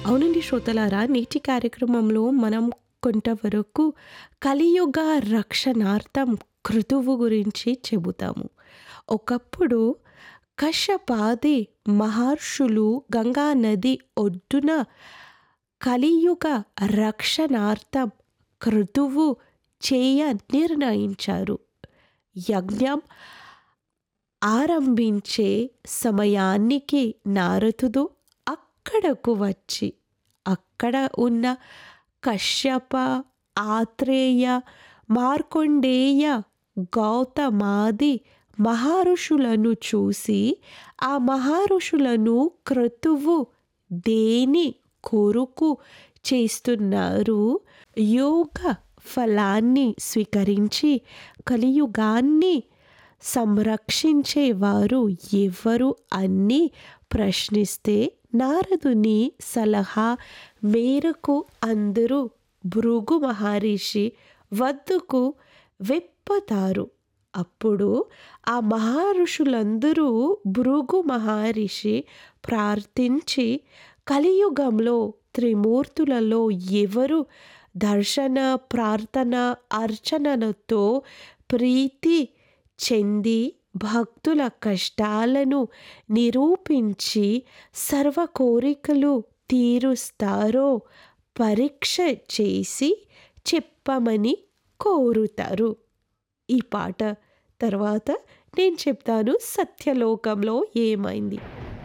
అవునండి శ్రోతలారా నేటి కార్యక్రమంలో మనం కొంతవరకు కలియుగ రక్షణార్థం క్రతువు గురించి చెబుతాము ఒకప్పుడు కశ్యపాది మహర్షులు గంగా నది ఒడ్డున కలియుగ రక్షణార్థం క్రతువు చేయ నిర్ణయించారు యజ్ఞం ఆరంభించే సమయానికి నారదుడు అక్కడకు వచ్చి అక్కడ ఉన్న కశ్యప ఆత్రేయ మార్కొండేయ గౌతమాది మహర్షులను చూసి ఆ మహర్షులను క్రతువు దేని కొరకు చేస్తున్నారు యోగ ఫలాన్ని స్వీకరించి కలియుగాన్ని సంరక్షించేవారు ఎవరు అని ప్రశ్నిస్తే నారదుని సలహా మేరకు అందరూ భృగు మహర్షి వద్దకు వెప్పతారు అప్పుడు ఆ మహర్షులందరూ భృగు మహర్షి ప్రార్థించి కలియుగంలో త్రిమూర్తులలో ఎవరు దర్శన ప్రార్థన అర్చనలతో ప్రీతి చెంది భక్తుల కష్టాలను నిరూపించి సర్వ కోరికలు తీరుస్తారో పరీక్ష చేసి చెప్పమని కోరుతారు ఈ పాట తర్వాత నేను చెప్తాను సత్యలోకంలో ఏమైంది